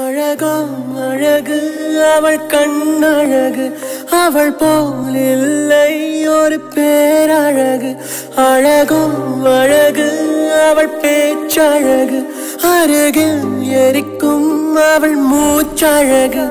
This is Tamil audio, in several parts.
அழகோ அழகு அவள் கண்ணழகு அவள் போல் இல்லை ஒரு பேரழகு அழகோ அழகு அவள் பேச்சழகு அருகில் எரிக்கும் அவள் மூச்சழகு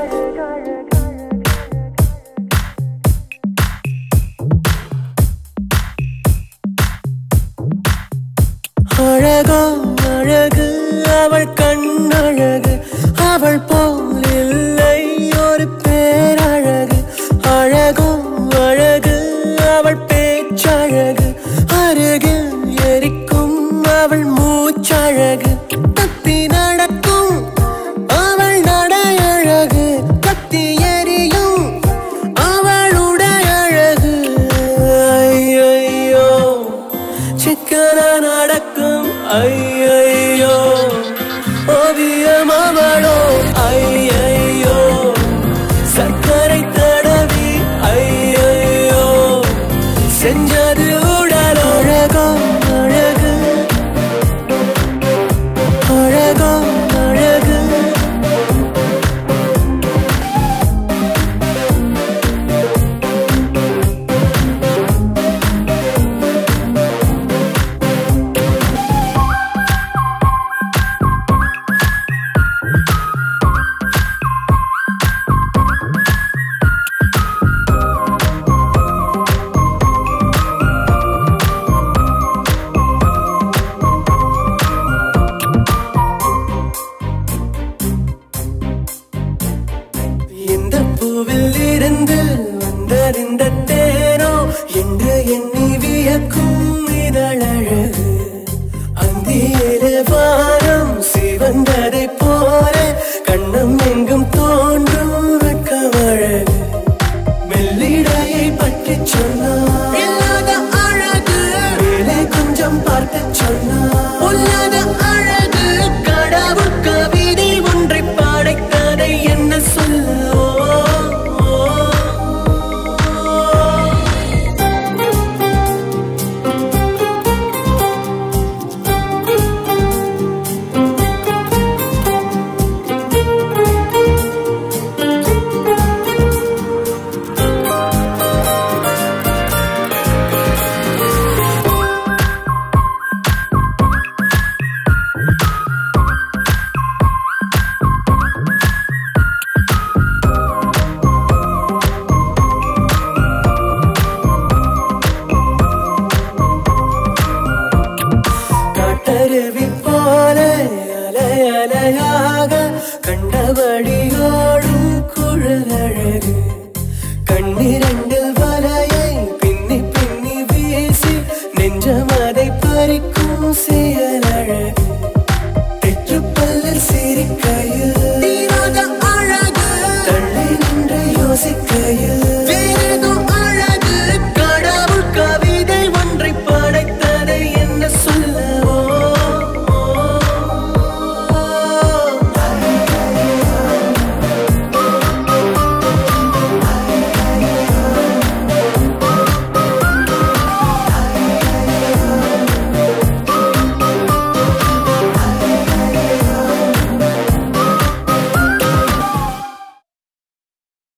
அழகோ அழகு அவள் கண்ணழகு அவள் போல் இல்லை ஒரு பேரழகு அழகோ அழகு அவள் பேச்சழகு அருகில் எரிக்கும் அவள் மூச்சழகு தப்பி நடக்கும் அவள் நடையழகு கத்தி எரியும் அவளுடைய அழகு ஐயையோ சிக்கன நடக்கும் ஐயையோ ஓவியம் அவளோ ஐயையோ சர்க்கரை தடவி ஐயையோ செஞ்சது உடலோ அழகோ அழகு அழகோ அழகு இந்த பூவில் இருந்து வந்தறிந்த தேனோ என்று எண்ணி வியக்கும் இதழழகு அந்தியிலே வானம் சிவந்ததை போல கண்ணம் எங்கும் தோன்றும் வெட்கமழகு மெல்லிடையை பற்றி சொன்னார் இல்லாத அழகு மேலே கொஞ்சம் பார்த்து சொன்னார் உள்ளாத அழகு கடவுள் கவிதை ஒன்றை பாடைக்கதை என்ன சொல்லுவோ காட்டருவி போல அலை அலையாக கண்டபடியோடும் குழலழகு கண்ணிரண்டில் வலையை பின்னி பின்னி வீசி நெஞ்சம் அதை பறிக்கும் செயலழகு